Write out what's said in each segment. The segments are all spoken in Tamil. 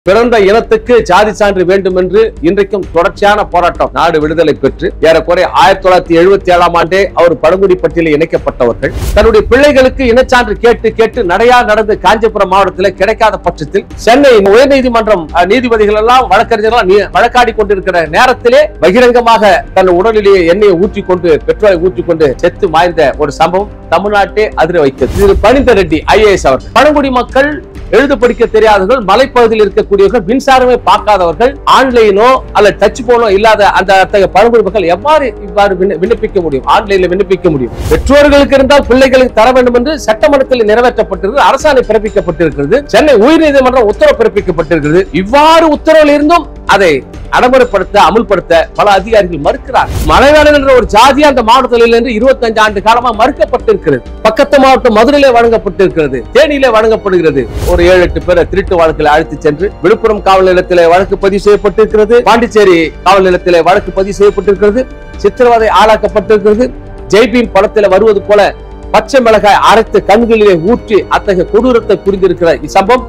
பிறந்த இனத்துக்கு ஜாதி சான்று வேண்டும் என்று இன்றைக்கும் தொடர்ச்சியான போராட்டம் நாடு விடுதலை பெற்று ஏறக்குறைய ஆயிரத்தி தொள்ளாயிரத்தி எழுபத்தி ஏழாம் ஆண்டே அவர் பழங்குடி பட்டியலில் இணைக்கப்பட்டவர்கள் தன்னுடைய பிள்ளைகளுக்கு இனச்சான்று கேட்டு கேட்டு நடையா நடந்து காஞ்சிபுரம் மாவட்டத்தில் கிடைக்காத பட்சத்தில் சென்னை உயர்நீதிமன்றம் அஹ், நீதிபதிகள் எல்லாம் வழக்கறிஞர்கள் நீ- வழக்காடி கொண்டிருக்கிற நேரத்திலே பகிரங்கமாக தன் உடலிலேயே எண்ணெயை ஊற்றிக் கொண்டு பெட்ரோலை ஊற்றிக் கொண்டு செத்து மாய்ந்த ஒரு சம்பவம் தமிழ்நாட்டே அதிர வைத்தது இது பணிந்த ரெட்டி ஐஏஎஸ் அவர்கள் பழங்குடி மக்கள் எழுத படிக்க தெரியாதவர்கள் மலைப்பகுதியில் இருக்கக்கூடியவர்கள் மின்சாரமே பார்க்காதவர்கள் ஆன்லைனோ அல்லது டச் போனோ இல்லாத அந்த அத்தகைய பழங்குடி மக்கள் எவ்வாறு இவ்வாறு விண்ண- விண்ணப்பிக்க முடியும் ஆன்லைன்ல விண்ணப்பிக்க முடியும் பெற்றோர்களுக்கு இருந்தால் பிள்ளைகளுக்கு தர வேண்டும் என்று சட்டமன்றத்தில் நிறைவேற்றப்பட்டிருக்கிறது அரசாணை பிறப்பிக்கப்பட்டிருக்கிறது சென்னை உயர்நீதிமன்றம் உத்தரவு பிறப்பிக்கப்பட்டிருக்கிறது இவ்வாறு உத்தரவில் இருந்தும் அதை நடைமுறைப்படுத்த அமுல்படுத்த பல அதிகாரிகள் மறுக்கிறார் மலைவாழன் என்ற ஒரு ஜாதி அந்த மாவட்டத்தில் இருந்து இருபத்தஞ்சு ஆண்டு காலமா மறுக்கப்பட்டிருக்கிறது பக்கத்து மாவட்டம் மதுரையிலே வழங்கப்பட்டிருக்கிறது தேனியிலே வழங்கப்படுகிறது ஒரு ஏழு எட்டு பேரை திருட்டு வழக்கில் அழைத்து சென்று விழுப்புரம் காவல் நிலையத்திலே வழக்கு பதிவு செய்யப்பட்டிருக்கிறது பாண்டிச்சேரி காவல் நிலையத்திலே வழக்கு பதிவு செய்யப்பட்டிருக்கிறது சித்திரவதை ஆளாக்கப்பட்டிருக்கிறது ஜெய்பீம் படத்தில் வருவது போல பச்சை மிளகாய் அரைத்து கண்களிலே ஊற்றி அத்தகைய கொடூரத்தை புரிந்திருக்கிற இச்சம்பவம்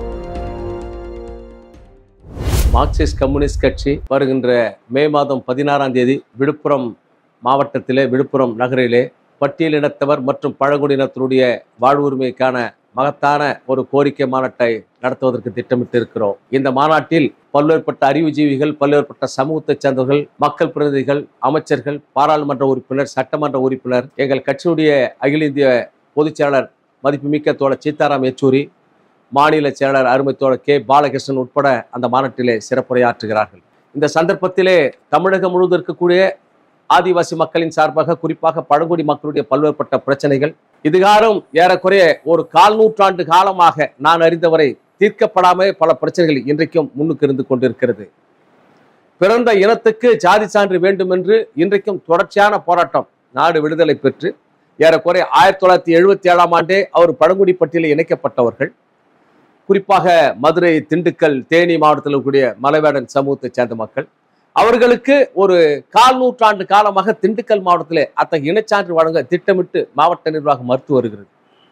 மார்க்சிஸ்ட் கம்யூனிஸ்ட் கட்சி வருகின்ற மே மாதம் பதினாறாம் தேதி விழுப்புரம் மாவட்டத்திலே விழுப்புரம் நகரிலே பட்டியலினத்தவர் மற்றும் பழங்குடியினத்தினுடைய வாழ்வுரிமைக்கான மகத்தான ஒரு கோரிக்கை மாநாட்டை நடத்துவதற்கு திட்டமிட்டு இருக்கிறோம் இந்த மாநாட்டில் பல்வேறுபட்ட அறிவுஜீவிகள் பல்வேறுபட்ட சமூகத்தைச் சேர்ந்தவர்கள் மக்கள் பிரதிநிதிகள் அமைச்சர்கள் பாராளுமன்ற உறுப்பினர் சட்டமன்ற உறுப்பினர் எங்கள் கட்சியினுடைய அகில இந்திய பொதுச்செயலாளர் மதிப்புமிக்க தோழர் சீதாராம் யெச்சூரி மாநில செயலர் அருமை தோழர் கே பாலகிருஷ்ணன் உட்பட அந்த மாநாட்டிலே சிறப்புரையாற்றுகிறார்கள் இந்த சந்தர்ப்பத்திலே தமிழகம் முழுவதும் இருக்கக்கூடிய ஆதிவாசி மக்களின் சார்பாக குறிப்பாக பழங்குடி மக்களுடைய பல்வேறுபட்ட பிரச்சனைகள் இதுகாரும் ஏறக்குறைய ஒரு கால் நூற்றாண்டு காலமாக நான் அறிந்தவரை தீர்க்கப்படாமல் பல பிரச்சனைகள் இன்றைக்கும் முன்னுக்கு இருந்து கொண்டிருக்கிறது பிறந்த இனத்துக்கு ஜாதி சான்று வேண்டும் என்று இன்றைக்கும் தொடர்ச்சியான போராட்டம் நாடு விடுதலை பெற்று ஏறக்குறைய ஆயிரத்தி தொள்ளாயிரத்தி எழுபத்தி ஏழாம் ஆண்டே அவர் பழங்குடி பட்டியலில் இணைக்கப்பட்டவர்கள் குறிப்பாக மதுரை திண்டுக்கல் தேனி மாவட்டத்தில் இருக்கக்கூடிய மலைவேடன் சமூகத்தைச் சேர்ந்த மக்கள் அவர்களுக்கு ஒரு கால் நூற்றாண்டு காலமாக திண்டுக்கல் மாவட்டத்திலே அத்தகைய இனச்சான்று வழங்க திட்டமிட்டு மாவட்ட நிர்வாகம் மறுத்து வருகிறது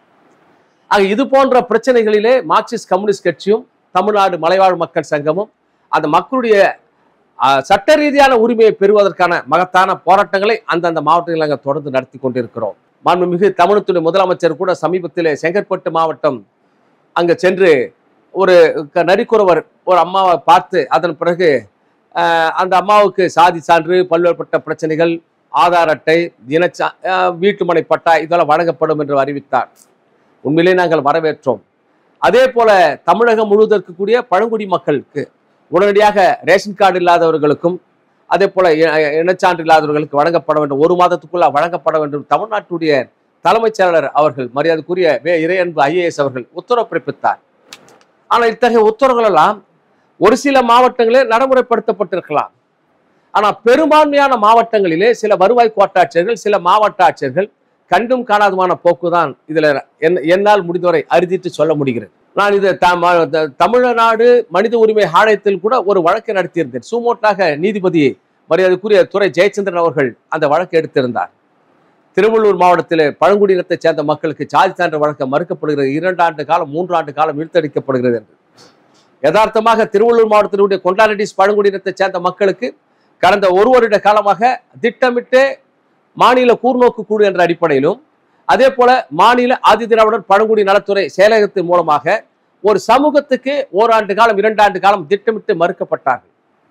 ஆக இது போன்ற பிரச்சனைகளிலே மார்க்சிஸ்ட் கம்யூனிஸ்ட் கட்சியும் தமிழ்நாடு மலைவாழ் மக்கள் சங்கமும் அந்த மக்களுடைய அஹ், சட்ட ரீதியான உரிமையை பெறுவதற்கான மகத்தான போராட்டங்களை அந்தந்த மாவட்டங்களில் நாங்கள் தொடர்ந்து நடத்தி கொண்டிருக்கிறோம் மாண்புமிகு தமிழகத்துடைய முதலமைச்சர் கூட சமீபத்திலே செங்கற்பட்டு மாவட்டம் அங்க சென்று ஒரு க- நரிக்குறவர் ஒரு அம்மாவை பார்த்து அதன் பிறகு அஹ், அந்த அம்மாவுக்கு சாதி சான்று பல்வேறுபட்ட பிரச்சனைகள் ஆதார் அட்டை தினச்சா அஹ், வீட்டுமனை பட்டா இதெல்லாம் வழங்கப்படும் என்று அறிவித்தார் உண்மையிலே நாங்கள் வரவேற்றோம் அதே போல தமிழகம் முழுவதும் இருக்கக்கூடிய பழங்குடி மக்களுக்கு உடனடியாக ரேஷன் கார்டு இல்லாதவர்களுக்கும் அதே போல இ- இனச்சான்று இல்லாதவர்களுக்கு வழங்கப்பட வேண்டும் ஒரு மாதத்துக்குள்ள வழங்கப்பட வேண்டும் தமிழ்நாட்டுடைய தலைமைச் செயலாளர் அவர்கள் மரியாதைக்குரிய வே இறையன்பு ஐஏஎஸ் அவர்கள் உத்தரவு பிறப்பித்தார் ஆனால் இத்தகைய உத்தரவுகள் எல்லாம் ஒரு சில மாவட்டங்களில் நடைமுறைப்படுத்தப்பட்டிருக்கலாம் ஆனால் பெரும்பான்மையான மாவட்டங்களிலே சில வருவாய் கோட்டாட்சியர்கள் சில மாவட்ட ஆட்சியர்கள் கண்டும் காணாதுமான போக்குதான் இதுல என்- என்னால் முடிந்தவரை அறுதிட்டு சொல்ல முடிகிறது நான் இது த- ம- த- தமிழ்நாடு மனித உரிமை ஆணையத்தில் கூட ஒரு வழக்கு நடத்தியிருந்தேன் சுமோட்டாக நீதிபதி மரியாதைக்குரிய துறை ஜெயச்சந்திரன் அவர்கள் அந்த வழக்கு எடுத்திருந்தார் திருவள்ளூர் மாவட்டத்தில் பழங்குடியினத்தைச் சேர்ந்த மக்களுக்கு சாதி சான்று வழங்க மறுக்கப்படுகிறது இரண்டு ஆண்டு காலம் மூன்று ஆண்டு காலம் இழுத்தடிக்கப்படுகிறது என்று யதார்த்தமாக திருவள்ளூர் மாவட்டத்தினுடைய கொண்டாரெட்டிஸ் பழங்குடியினத்தைச் சேர்ந்த மக்களுக்கு கடந்த ஒரு வருட காலமாக திட்டமிட்டு மாநில கூர்நோக்கு குழு என்ற அடிப்படையிலும் அதே போல மாநில ஆதி திராவிடர் பழங்குடி நலத்துறை செயலகத்தின் மூலமாக ஒரு சமூகத்துக்கு ஓராண்டு காலம் இரண்டு ஆண்டு காலம் திட்டமிட்டு மறுக்கப்பட்டார்கள்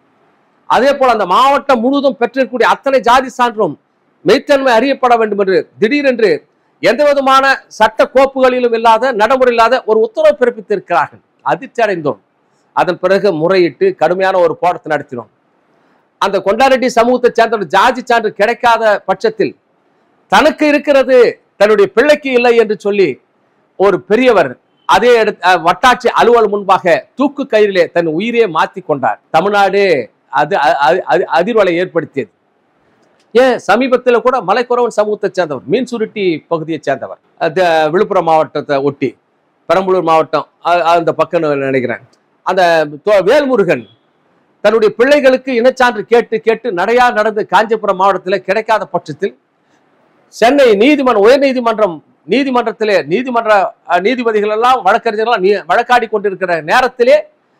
அதே போல அந்த மாவட்டம் முழுவதும் பெற்றிருக்கக்கூடிய அத்தனை ஜாதி சான்றும் மெய்த்தன்மை அறியப்பட வேண்டும் என்று திடீரென்று எந்த விதமான சட்ட கோப்புகளிலும் இல்லாத நடைமுறை இல்லாத ஒரு உத்தரவு பிறப்பித்திருக்கிறார்கள் அதிர்ச்சி அடைந்தோம் அதன் பிறகு முறையிட்டு கடுமையான ஒரு போராட்டத்தை நடத்தினோம் அந்த கொண்டாரெட்டி சமூகத்தை சேர்ந்த ஒரு ஜாதி சான்று கிடைக்காத பட்சத்தில் தனக்கு இருக்கிறது தன்னுடைய பிள்ளைக்கு இல்லை என்று சொல்லி ஒரு பெரியவர் அதே இடத்து அஹ், வட்டாட்சி அலுவல் முன்பாக தூக்கு கயிறிலே தன் உயிரையே மாத்தி கொண்டார் தமிழ்நாடு அது அ- அ- அ- அதிர்வலை ஏற்படுத்தியது ஏன் சமீபத்தில் கூட மலைக்குறவன் சமூகத்தை சேர்ந்தவர் மீன் சுருட்டி பகுதியை சேர்ந்தவர் அது விழுப்புரம் மாவட்டத்தை ஒட்டி பெரம்பலூர் மாவட்டம் அ- அந்த பக்கம் நினைக்கிறேன் அந்த தோ- வேல்முருகன் தன்னுடைய பிள்ளைகளுக்கு இனச்சான்று கேட்டு கேட்டு நடையா நடந்து காஞ்சிபுரம் மாவட்டத்தில் கிடைக்காத பட்சத்தில் சென்னை நீதிமன்றம் உயர்நீதிமன்றம் நீதிமன்றத்திலே நீதிமன்ற அஹ், நீதிபதிகள் எல்லாம் வழக்கறிஞர்கள் எல்லாம் நீ- வழக்காடி கொண்டிருக்கிற நேரத்திலே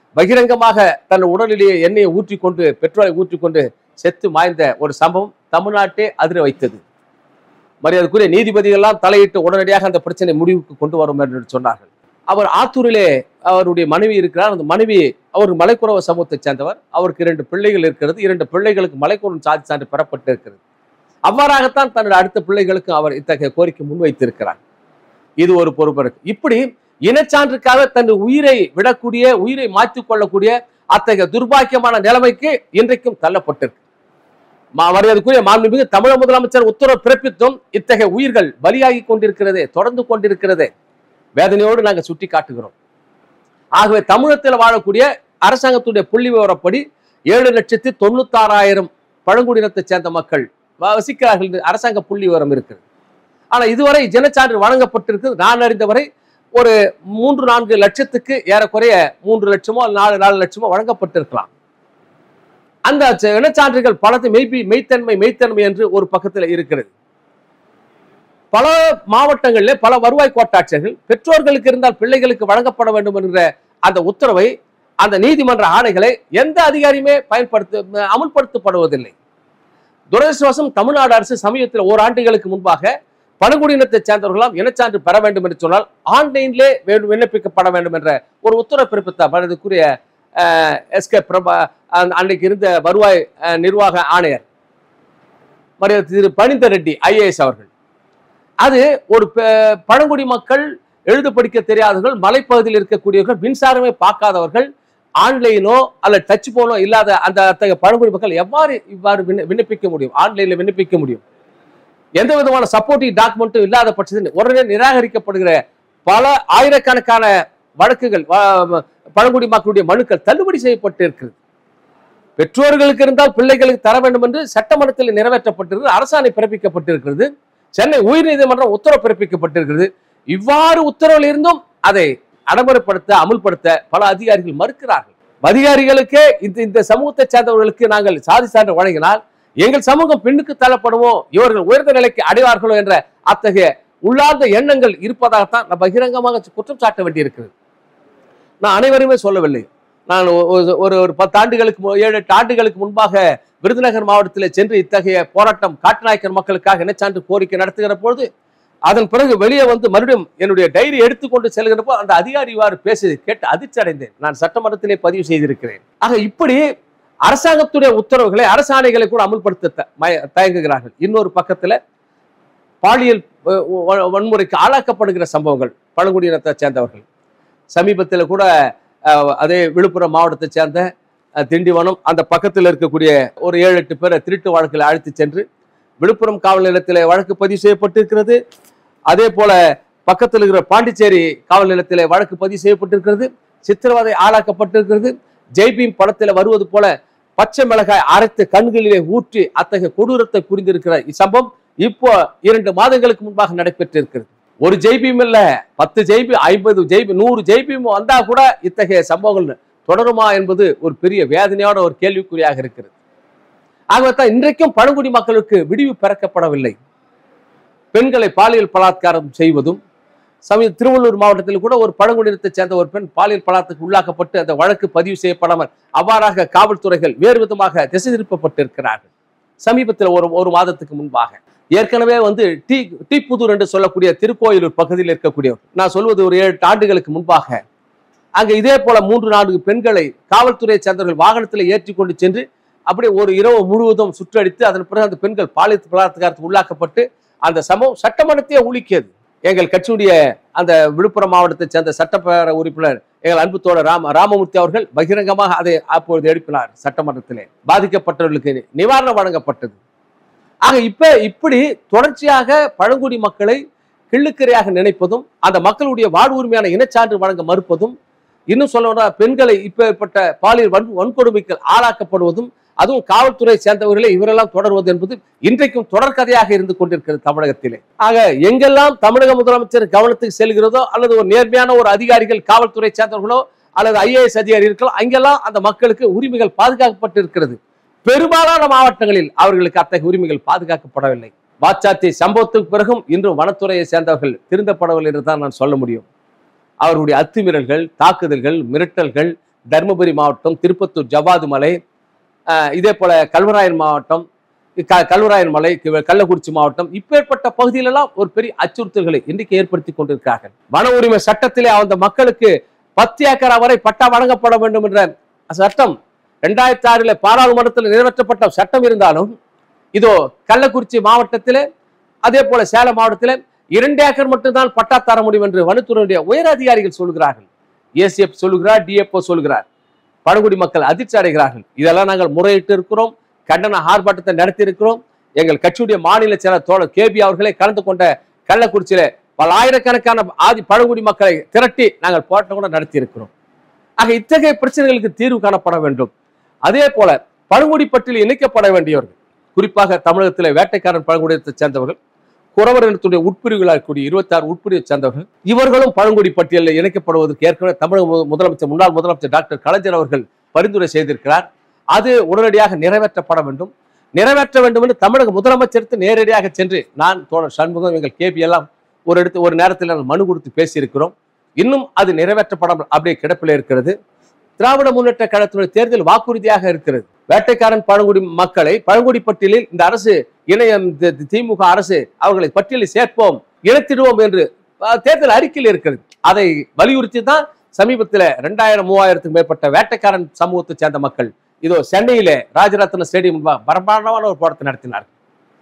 பகிரங்கமாக தன் உடலிலேயே எண்ணெயை ஊற்றிக்கொண்டு பெட்ரோலை ஊற்றிக்கொண்டு செத்து மாய்ந்த ஒரு சம்பவம் தமிழ்நாட்டே அதிர வைத்தது மரியாதைக்குரிய நீதிபதிகள்லாம் தலையிட்டு உடனடியாக அந்த பிரச்சனை முடிவுக்கு கொண்டு வரும் என்று சொன்னார்கள் அவர் ஆத்தூரிலே அவருடைய மனைவி இருக்கிறார் அந்த மனைவி அவர் மலைக்குறவ சமூகத்தைச் சேர்ந்தவர் அவருக்கு இரண்டு பிள்ளைகள் இருக்கிறது இரண்டு பிள்ளைகளுக்கு மலைக்குறவன் சாதி சான்று பெறப்பட்டு இருக்கிறது அவ்வாறாகத்தான் தன்னுடைய அடுத்த பிள்ளைகளுக்கு அவர் இத்தகைய கோரிக்கை முன்வைத்திருக்கிறார் இது ஒரு பொறுப்பு இருக்கு இப்படி இனச்சான்றுக்காக தன் உயிரை விடக்கூடிய உயிரை மாற்றிக் கொள்ளக்கூடிய அத்தகைய துர்பாக்கியமான நிலைமைக்கு இன்றைக்கும் தள்ளப்பட்டிருக்கு மா- மரியாதைக்குரிய மாண்புமிகு தமிழக முதலமைச்சர் உத்தரவு பிறப்பித்தும் இத்தகைய உயிர்கள் பலியாகி கொண்டிருக்கிறதே தொடர்ந்து கொண்டிருக்கிறதே வேதனையோடு நாங்கள் சுட்டி காட்டுகிறோம் ஆகவே தமிழகத்தில் வாழக்கூடிய அரசாங்கத்துடைய புள்ளி விவரப்படி ஏழு லட்சத்தி தொண்ணூத்தாறாயிரம் பழங்குடியினத்தைச் சேர்ந்த மக்கள் வ- வசிக்கிறார்கள் என்று அரசாங்க புள்ளி விவரம் இருக்கிறது ஆனா இதுவரை ஜனச்சான்று வழங்கப்பட்டிருக்கு நான் அறிந்தவரை ஒரு மூன்று நான்கு லட்சத்துக்கு ஏறக்குறைய மூன்று லட்சமோ அல்லது நாலு நாலு லட்சமோ வழங்கப்பட்டிருக்கலாம் அந்த ச- இனச்சான்றுகள் பலத்து மெய்ப்பி மெய்த்தன்மை மெய்த்தன்மை என்று ஒரு பக்கத்தில் இருக்கிறது பல மாவட்டங்களிலே பல வருவாய் கோட்டாட்சியர்கள் பெற்றோர்களுக்கு இருந்தால் பிள்ளைகளுக்கு வழங்கப்பட வேண்டும் என்கிற அந்த உத்தரவை அந்த நீதிமன்ற ஆணைகளை எந்த அதிகாரியுமே பயன்படுத்த அமுல்படுத்தப்படுவதில்லை துரதிருஷ்டவசம் தமிழ்நாடு அரசு சமீபத்தில் ஓராண்டுகளுக்கு முன்பாக பழங்குடியினத்தைச் சேர்ந்தவர்களாம் இனச்சான்று பெற வேண்டும் என்று சொன்னால் ஆன்லைன்லே வே- விண்ணப்பிக்கப்பட வேண்டும் என்ற ஒரு உத்தரவு பிறப்பித்தார் மனதுக்குரிய எஸ் கே பிரபா அந்த- அன்னைக்கு இருந்த வருவாய் அஹ், நிர்வாக ஆணையர் மரியாதை திரு பணிந்த ரெட்டி ஐஏஎஸ் அவர்கள் அது ஒரு ப- பழங்குடி மக்கள் எழுத படிக்க தெரியாதவர்கள் மலைப்பகுதியில் இருக்கக்கூடியவர்கள் மின்சாரமே பார்க்காதவர்கள் ஆன்லைனோ அல்லது டச் போனோ இல்லாத அந்த அத்தகைய பழங்குடி மக்கள் எவ்வாறு இவ்வாறு விண்ண- விண்ணப்பிக்க முடியும் ஆன்லைன்ல விண்ணப்பிக்க முடியும் எந்த விதமான சப்போர்ட்டிவ் டாக்குமெண்ட்டும் இல்லாத பட்சத்தில் உடனே நிராகரிக்கப்படுகிற பல ஆயிரக்கணக்கான வழக்குகள் வ- பழங்குடி மக்களுடைய மனுக்கள் தள்ளுபடி செய்யப்பட்டு இருக்கிறது பெற்றோர்களுக்கு இருந்தால் பிள்ளைகளுக்கு தர வேண்டும் என்று சட்டமன்றத்தில் நிறைவேற்றப்பட்டிருக்கிறது அரசாணை பிறப்பிக்கப்பட்டிருக்கிறது சென்னை உயர்நீதிமன்றம் உத்தரவு பிறப்பிக்கப்பட்டிருக்கிறது இவ்வாறு உத்தரவில் இருந்தும் அதை நடைமுறைப்படுத்த அமுல்படுத்த பல அதிகாரிகள் மறுக்கிறார்கள் அதிகாரிகளுக்கே இந்த இந்த சமூகத்தை சேர்ந்தவர்களுக்கு நாங்கள் சாதி சான்று வழங்கினால் எங்கள் சமூகம் பின்னுக்கு தள்ளப்படுமோ இவர்கள் உயர்ந்த நிலைக்கு அடைவார்களோ என்ற அத்தகைய உள்ளார்ந்த எண்ணங்கள் இருப்பதாகத்தான் நான் பகிரங்கமாக குற்றம் சாட்ட வேண்டியிருக்கிறது நான் அனைவருமே சொல்லவில்லை நான் ஒ- ஒரு- ஒரு ஒரு பத்து ஆண்டுகளுக்கு மு- ஏழு எட்டு ஆண்டுகளுக்கு முன்பாக விருதுநகர் மாவட்டத்தில் சென்று இத்தகைய போராட்டம் காட்டுநாயக்கர் மக்களுக்காக இனச்சான்று கோரிக்கை நடத்துகிற பொழுது அதன் பிறகு வெளியே வந்து மறுபடியும் என்னுடைய டைரி எடுத்துக்கொண்டு செல்கிறப்போ அந்த அதிகாரி இவ்வாறு பேசி கேட்டு அதிர்ச்சி அடைந்தேன் நான் சட்டமன்றத்திலே பதிவு செய்திருக்கிறேன் ஆக இப்படி அரசாங்கத்துடைய உத்தரவுகளை அரசாணைகளை கூட அமுல்படுத்த த- மய- தயங்குகிறார்கள் இன்னொரு பக்கத்துல பாலியல் அஹ், வ- வன்முறைக்கு ஆளாக்கப்படுகிற சம்பவங்கள் பழங்குடியினத்தை சேர்ந்தவர்கள் சமீபத்தில் கூட அஹ், அதே விழுப்புரம் மாவட்டத்தை சேர்ந்த அஹ், திண்டிவனம் அந்த பக்கத்தில் இருக்கக்கூடிய ஒரு ஏழு எட்டு பேரை திருட்டு வழக்கில் அழைத்து சென்று விழுப்புரம் காவல் நிலையத்தில் வழக்கு பதிவு செய்யப்பட்டிருக்கிறது அதே போல பக்கத்தில் இருக்கிற பாண்டிச்சேரி காவல் நிலையத்தில் வழக்கு பதிவு செய்யப்பட்டிருக்கிறது சித்திரவதை ஆளாக்கப்பட்டிருக்கிறது ஜெய்பீம் படத்தில் வருவது போல பச்சை மிளகாய் அரைத்து கண்களிலே ஊற்றி அத்தகைய கொடூரத்தை புரிந்திருக்கிற இச்சம்பவம் இப்போ இரண்டு மாதங்களுக்கு முன்பாக நடைபெற்றிருக்கிறது ஒரு ஜெய்பீம் இல்ல பத்து ஜெய்பி ஐம்பது ஜெய்பி நூறு ஜெய்பீம் வந்தா கூட இத்தகைய சம்பவங்கள் தொடருமா என்பது ஒரு பெரிய வேதனையோட ஒரு கேள்விக்குறியாக இருக்கிறது ஆகவே தான் இன்றைக்கும் பழங்குடி மக்களுக்கு விடிவு பிறக்கப்படவில்லை பெண்களை பாலியல் பலாத்காரம் செய்வதும் சமீப திருவள்ளூர் மாவட்டத்தில் கூட ஒரு பழங்குடியினத்தைச் சேர்ந்த ஒரு பெண் பாலியல் பலாத்துக்கு உள்ளாக்கப்பட்டு அந்த வழக்கு பதிவு செய்யப்படாமல் அவ்வாறாக காவல்துறைகள் வேறு விதமாக திசை திருப்பப்பட்டிருக்கிறார்கள் சமீபத்தில் ஒரு ஒரு மாதத்துக்கு முன்பாக ஏற்கனவே வந்து டி டீப்புதூர் என்று சொல்லக்கூடிய திருக்கோயிலூர் பகுதியில் இருக்கக்கூடியவர் நான் சொல்வது ஒரு ஏழு எட்டு ஆண்டுகளுக்கு முன்பாக அங்க இதே போல மூன்று நான்கு பெண்களை காவல்துறையை சேர்ந்தவர்கள் வாகனத்தில் ஏற்றி கொண்டு சென்று அப்படியே ஒரு இரவு முழுவதும் சுற்றடித்து அதன் பிறகு அந்த பெண்கள் பாலியல் பலாத்காரத்துக்கு உள்ளாக்கப்பட்டு அந்த சம்பவம் சட்டமன்றத்தையே உலுக்கியது எங்கள் கட்சியுடைய அந்த விழுப்புரம் மாவட்டத்தை சேர்ந்த சட்டப்பேரவை உறுப்பினர் எங்கள் அன்பு தோழர் ராம ராமமூர்த்தி அவர்கள் பகிரங்கமாக அதை அப்பொழுது எழுப்பினார் சட்டமன்றத்திலே பாதிக்கப்பட்டவர்களுக்கு நிவாரணம் வழங்கப்பட்டது ஆக இப்ப இப்படி தொடர்ச்சியாக பழங்குடி மக்களை கிள்ளுக்கரையாக நினைப்பதும் அந்த மக்களுடைய வாழ்வுரிமையான இனச்சான்று வழங்க மறுப்பதும் இன்னும் சொல்லணும்னா பெண்களை இப்பேற்பட்ட பாலியல் வன் வன்கொடுமைக்கு ஆளாக்கப்படுவதும் அதுவும் காவல்துறை சேர்ந்தவர்களே இவரெல்லாம் தொடர்வது என்பது இன்றைக்கும் தொடர்கதையாக இருந்து கொண்டிருக்கிறது தமிழகத்திலே ஆக எங்கெல்லாம் தமிழக முதலமைச்சர் கவனத்துக்கு செல்கிறதோ அல்லது ஒரு நேர்மையான ஒரு அதிகாரிகள் காவல்துறை சேர்ந்தவர்களோ அல்லது ஐஏஎஸ் அதிகாரிகளோ அங்கெல்லாம் அந்த மக்களுக்கு உரிமைகள் பாதுகாக்கப்பட்டு இருக்கிறது பெரும்பாலான மாவட்டங்களில் அவர்களுக்கு அத்தகைய உரிமைகள் பாதுகாக்கப்படவில்லை வாச்சாத்தி சம்பவத்துக்கு பிறகும் இன்றும் வனத்துறையை சேர்ந்தவர்கள் திருந்தப்படவில்லை என்று தான் நான் சொல்ல முடியும் அவர்களுடைய அத்துமீறல்கள் தாக்குதல்கள் மிரட்டல்கள் தருமபுரி மாவட்டம் திருப்பத்தூர் ஜவ்வாது மலை அஹ், இதே போல கல்வராயன் மாவட்டம் க- கல்வராயன் மலை க- கள்ளக்குறிச்சி மாவட்டம் இப்பேற்பட்ட பகுதியிலெல்லாம் ஒரு பெரிய அச்சுறுத்தல்களை இன்றைக்கு ஏற்படுத்தி கொண்டிருக்கிறார்கள் வன உரிமை சட்டத்திலே அந்த மக்களுக்கு பத்து ஏக்கரா வரை பட்டா வழங்கப்பட வேண்டும் என்ற சட்டம் ரெண்டாயிரத்தி ஆறில் பாராளுமன்றத்தில் நிறைவேற்றப்பட்ட சட்டம் இருந்தாலும் இதோ கள்ளக்குறிச்சி மாவட்டத்திலே அதே போல சேலம் மாவட்டத்திலே இரண்டு ஏக்கர் மட்டும்தான் பட்டா தர முடியும் என்று வனத்துறையுடைய உயர் அதிகாரிகள் சொல்கிறார்கள் ஏசிஎஃப் சொல்லுகிறார் டிஎஃப்ஓ சொல்கிறார் பழங்குடி மக்கள் அதிர்ச்சி அடைகிறார்கள் இதெல்லாம் நாங்கள் முறையிட்டு இருக்கிறோம் கண்டன ஆர்ப்பாட்டத்தை நடத்தி இருக்கிறோம் எங்கள் கட்சியுடைய மாநில செயலர் தோழர் கேபி அவர்களே கலந்து கொண்ட கள்ளக்குறிச்சியில பல ஆயிரக்கணக்கான ஆதி பழங்குடி மக்களை திரட்டி நாங்கள் போராட்டம் கூட நடத்தி இருக்கிறோம் ஆக இத்தகைய பிரச்சனைகளுக்கு தீர்வு காணப்பட வேண்டும் அதே போல பழங்குடி பட்டியலில் இணைக்கப்பட வேண்டியவர்கள் குறிப்பாக தமிழகத்தில் வேட்டைக்காரன் பழங்குடியத்தைச் சேர்ந்தவர்கள் குறவர் இனத்துடைய உட்பிரிவுகளாக இருக்கக்கூடிய இருபத்தாறு உட்பிரிவை சேர்ந்தவர்கள் இவர்களும் பழங்குடி பட்டியலில் இணைக்கப்படுவதற்கு ஏற்கனவே தமிழக மு- முதலமைச்சர் முன்னாள் முதலமைச்சர் டாக்டர் கலைஞர் அவர்கள் பரிந்துரை செய்திருக்கிறார் அது உடனடியாக நிறைவேற்றப்பட வேண்டும் நிறைவேற்ற வேண்டும் என்று தமிழக முதலமைச்சருக்கு நேரடியாக சென்று நான் தோழர் சண்முகம் எங்கள் கேபி எல்லாம் ஒரு இடத்து ஒரு நேரத்தில் நாங்கள் மனு கொடுத்து பேசியிருக்கிறோம் இன்னும் அது நிறைவேற்றப்படாமல் அப்படியே கிடப்பில் இருக்கிறது திராவிட முன்னேற்ற கழகத்தினுடைய தேர்தல் வாக்குறுதியாக இருக்கிறது வேட்டைக்காரன் பழங்குடி மக்களை பழங்குடி பட்டியலில் இந்த அரசு இணையம் தி- தி- திமுக அரசு அவர்களை பட்டியலில் சேர்ப்போம் இணைத்திடுவோம் என்று அஹ், தேர்தல் அறிக்கையில் இருக்கிறது அதை வலியுறுத்தி தான் சமீபத்தில் ரெண்டாயிரம் மூவாயிரத்துக்கு மேற்பட்ட வேட்டைக்காரன் சமூகத்தை சேர்ந்த மக்கள் இதோ சென்னையிலே ராஜரத்ன ஸ்டேடியம் முன்பாக பிரம்மாண்டமான ஒரு போராட்டத்தை நடத்தினார்கள்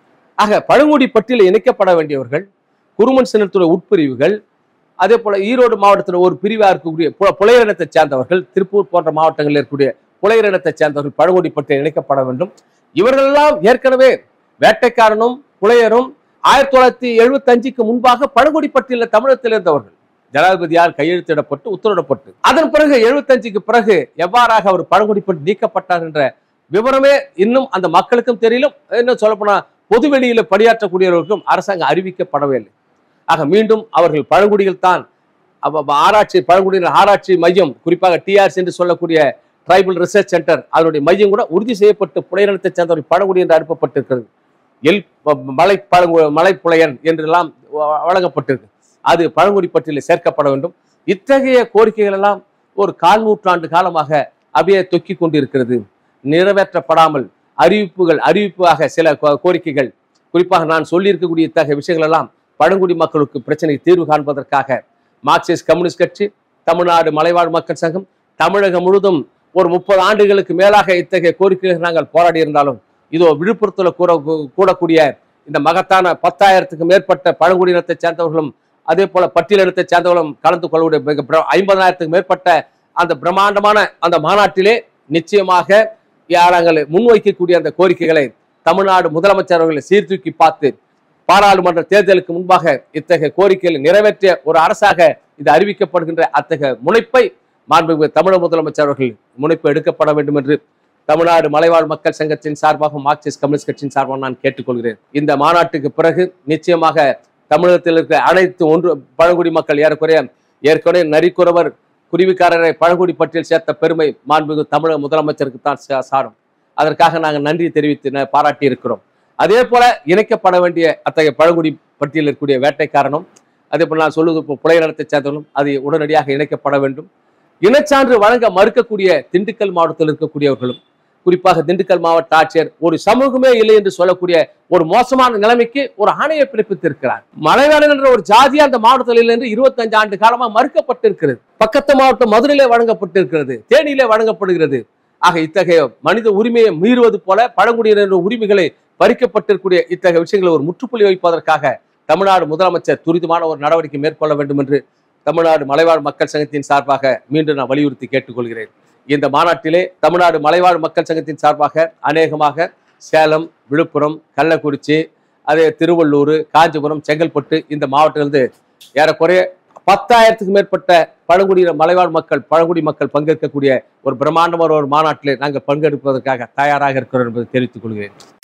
ஆக பழங்குடி பட்டியலில் இணைக்கப்பட வேண்டியவர்கள் குருமன் சின்னத்துடைய உட்பிரிவுகள் அதே போல ஈரோடு மாவட்டத்தில் ஒரு பிரிவாக இருக்கக்கூடிய பு- புலையர் இனத்தை சேர்ந்தவர்கள் திருப்பூர் போன்ற மாவட்டங்களில் இருக்கக்கூடிய புலையர் இனத்தை சேர்ந்தவர்கள் பழங்குடி பட்டியல் இணைக்கப்பட வேண்டும் இவர்களெல்லாம் ஏற்கனவே வேட்டைக்காரனும் புலையரும் ஆயிரத்தி தொள்ளாயிரத்தி எழுபத்தி அஞ்சுக்கு முன்பாக பழங்குடி பட்டியலில் தமிழகத்தில் இருந்தவர்கள் ஜனாதிபதியால் கையெழுத்திடப்பட்டு உத்தரவிடப்பட்டு அதன் பிறகு எழுபத்தஞ்சுக்கு பிறகு எவ்வாறாக அவர் பழங்குடி பட்டியல் நீக்கப்பட்டார் என்ற விவரமே இன்னும் அந்த மக்களுக்கும் தெரியலும் இன்னும் சொல்லப்போனா பொதுவெளியில பணியாற்றக்கூடியவர்களுக்கும் அரசாங்கம் அறிவிக்கப்படவே இல்லை ஆக மீண்டும் அவர்கள் பழங்குடிகள் தான் அப்ப- அப்ப ஆராய்ச்சி பழங்குடியினர் ஆராய்ச்சி மையம் குறிப்பாக டிஆர்சி என்று சொல்லக்கூடிய ட்ரைபல் ரிசர்ச் சென்டர் அதனுடைய மையம் கூட உறுதி செய்யப்பட்டு புலையினத்தை சேர்ந்தவர்கள் பழங்குடி என்று அனுப்பப்பட்டிருக்கிறது எல் ப- மலை பழங்கு மலை புலையன் என்றெல்லாம் வ- வழங்கப்பட்டிருக்கு அது பழங்குடி பட்டியலில் சேர்க்கப்பட வேண்டும் இத்தகைய கோரிக்கைகள் எல்லாம் ஒரு கால் நூற்றாண்டு காலமாக அப்படியே தொக்கி கொண்டிருக்கிறது நிறைவேற்றப்படாமல் அறிவிப்புகள் அறிவிப்பாக சில கோ- கோரிக்கைகள் குறிப்பாக நான் சொல்லியிருக்கக்கூடிய இத்தகைய விஷயங்கள் எல்லாம் பழங்குடி மக்களுக்கு பிரச்சனை தீர்வு காண்பதற்காக மார்க்சிஸ்ட் கம்யூனிஸ்ட் கட்சி தமிழ்நாடு மலைவாழ் மக்கள் சங்கம் தமிழகம் முழுதும் ஒரு முப்பது ஆண்டுகளுக்கு மேலாக இத்தகைய கோரிக்கைகள் நாங்கள் போராடி இருந்தாலும் இதோ விழுப்புரத்தில் கூற கூடக்கூடிய இந்த மகத்தான பத்தாயிரத்துக்கு மேற்பட்ட பழங்குடியினத்தை சேர்ந்தவர்களும் அதே போல பட்டியலினத்தை சேர்ந்தவர்களும் கலந்து கொள்ளக்கூடிய மிக பிர- ஐம்பதாயிரத்துக்கு மேற்பட்ட அந்த பிரம்மாண்டமான அந்த மாநாட்டிலே நிச்சயமாக யா- நாங்கள் முன்வைக்கக்கூடிய அந்த கோரிக்கைகளை தமிழ்நாடு முதலமைச்சர் அவர்களை சீர்தூக்கி பார்த்து பாராளுமன்ற தேர்தலுக்கு முன்பாக இத்தகைய கோரிக்கைகளை நிறைவேற்றிய ஒரு அரசாக இது அறிவிக்கப்படுகின்ற அத்தகைய முனைப்பை மாண்புமிகு தமிழக முதலமைச்சர் அவர்கள் முனைப்பு எடுக்கப்பட வேண்டும் என்று தமிழ்நாடு மலைவாழ் மக்கள் சங்கத்தின் சார்பாக மார்க்சிஸ்ட் கம்யூனிஸ்ட் கட்சியின் சார்பாக நான் கேட்டுக்கொள்கிறேன் இந்த மாநாட்டுக்கு பிறகு நிச்சயமாக தமிழகத்தில் இருக்கிற அனைத்து ஒன்று பழங்குடி மக்கள் ஏறக்குறைய ஏற்கனவே நரிக்குறவர் குருவிக்காரரை பழங்குடி பட்டியல் சேர்த்த பெருமை மாண்புமிகு தமிழக முதலமைச்சருக்கு தான் சா- சாரும் அதற்காக நாங்கள் நன்றி தெரிவித்து ந- பாராட்டி இருக்கிறோம் அதே போல இணைக்கப்பட வேண்டிய அத்தகைய பழங்குடி பட்டியலில் இருக்கக்கூடிய வேட்டைக்காரனும் அதே போல நான் சொல்வது இப்போ புலையினத்தை சேர்ந்தவர்களும் அது உடனடியாக இணைக்கப்பட வேண்டும் இனச்சான்று வழங்க மறுக்கக்கூடிய திண்டுக்கல் மாவட்டத்தில் இருக்கக்கூடியவர்களும் குறிப்பாக திண்டுக்கல் மாவட்ட ஆட்சியர் ஒரு சமூகமே இல்லை என்று சொல்லக்கூடிய ஒரு மோசமான நிலைமைக்கு ஒரு ஆணையை பிறப்பித்திருக்கிறார் மலைவாழன் என்ற ஒரு ஜாதி அந்த மாவட்டத்தில் இல்லை என்று 25 ஆண்டு காலமா மறுக்கப்பட்டிருக்கிறது பக்கத்து மாவட்டம் மதுரையிலே வழங்கப்பட்டிருக்கிறது தேனியிலே வழங்கப்படுகிறது ஆக இத்தகைய மனித உரிமையை மீறுவது போல பழங்குடியினர் உரிமைகளை பறிக்கப்பட்டிருக்கூடிய இத்தகைய விஷயங்களை ஒரு முற்றுப்புள்ளி வைப்பதற்காக தமிழ்நாடு முதலமைச்சர் துரிதமான ஒரு நடவடிக்கை மேற்கொள்ள வேண்டும் என்று தமிழ்நாடு மலைவாழ் மக்கள் சங்கத்தின் சார்பாக மீண்டும் நான் வலியுறுத்தி கேட்டுக்கொள்கிறேன் இந்த மாநாட்டிலே தமிழ்நாடு மலைவாழ் மக்கள் சங்கத்தின் சார்பாக அநேகமாக சேலம் விழுப்புரம் கள்ளக்குறிச்சி அதே திருவள்ளூர் காஞ்சிபுரம் செங்கல்பட்டு இந்த மாவட்டத்திலிருந்து ஏறக்குறைய பத்தாயிரத்துக்கு மேற்பட்ட பழங்குடியின மலைவாழ் மக்கள் பழங்குடி மக்கள் பங்கேற்கக்கூடிய ஒரு பிரம்மாண்டமான ஒரு மாநாட்டிலே நாங்கள் பங்கெடுப்பதற்காக தயாராக இருக்கிறோம் என்பதை தெரிவித்துக் கொள்கிறேன்